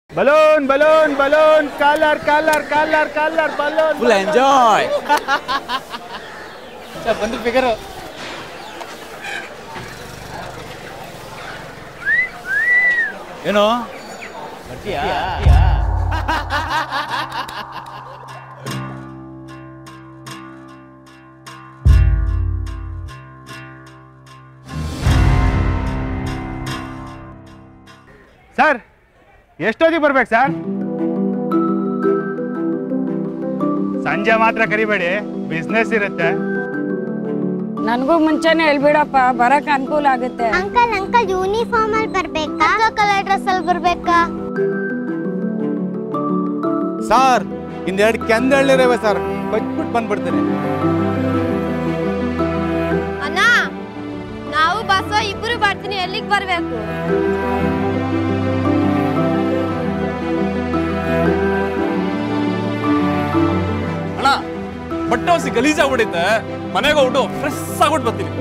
balloon balloon balloon colour colour colour colour balloon full enjoy ಬಂದು figure ಏನು sir ಎಷ್ಟೊತ್ತಿಗೆ ಬರ್ಬೇಕು ಸರ್ ಸಂಜೆ ಮಾತ್ರ ಕರಿಬೇಡಿ ಬಿಸ್ನೆಸ್ ಇರುತ್ತೆ ನನಗೂ ಮುಂಚೆನೆ ಹೇಳ್ಬಿಡಪ್ಪ ಬರಕ್ ಅನುಕೂಲ ಆಗುತ್ತೆ ಅಂಕಲ್ ಅಂಕಲ್ ಯೂನಿಫಾರ್ಮ್ ಅಲ್ಲಿ ಬರ್ಬೇಕಾ ಕಲರ್ ಡ್ರೆಸ್ ಅಲ್ಲಿ ಬರ್ಬೇಕಾ ಸರ್ ಇನ್ನೆರಡು ಕೆಂದಳ್ಳಿರವೆ ಸರ್ ಕೊಚ್ಬಿಟ್ಟು ಬಂದ್ಬಿಡ್ತೀನಿ ಅಣ್ಣ ನಾವು ಬಸ್ಸ ಇಬ್ರು ಬರ್ತೀನಿ ಎಲ್ಲಿಗೆ ಬರ್ಬೇಕು ಅಣ್ಣ ಬಟ್ಟೆ ಹೊಸಿ ಗಲೀಜ್ ಆಗ್ಬಿಟ್ಟೈತೆ ಮನೆಗೆ ಹೋಗ್ಬಿಟ್ಟು ಫ್ರೆಶ್ ಆಗ್ಬಿಟ್ಟು ಬರ್ತೀನಿ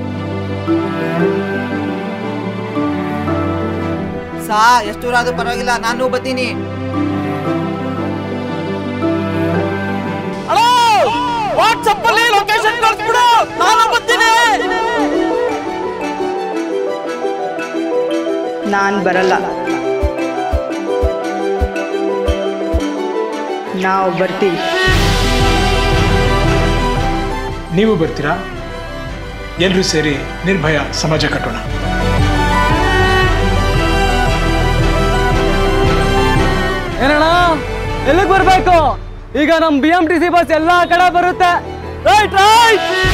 ಸಾ ಎಷ್ಟು ದೂರ ಆದ್ರೂ ಪರವಾಗಿಲ್ಲ ನಾನು ಬರ್ತೀನಿ ಅಣ್ಣ ವಾಟ್ಸಪ್ ಅಲ್ಲಿ ಲೊಕೇಶನ್ ಕಳ್ಸ್ಬಿಡು ನಾನು ಬರ್ತೀನಿ ನಾನ್ ಬರಲ್ಲ ನಾವು ಬರ್ತೀವಿ ನೀವು ಬರ್ತೀರಾ ಎಲ್ಲರೂ ಸೇರಿ ನಿರ್ಭಯ ಸಮಾಜ ಕಟ್ಟೋಣ ಏನಣ್ಣ ಎಲ್ಲಿಗೆ ಬರ್ಬೇಕು ಈಗ ನಮ್ B M T C bus ಎಲ್ಲಾ ಕಡೆ ಬರುತ್ತೆ ರೈಟ್ ರೈಟ್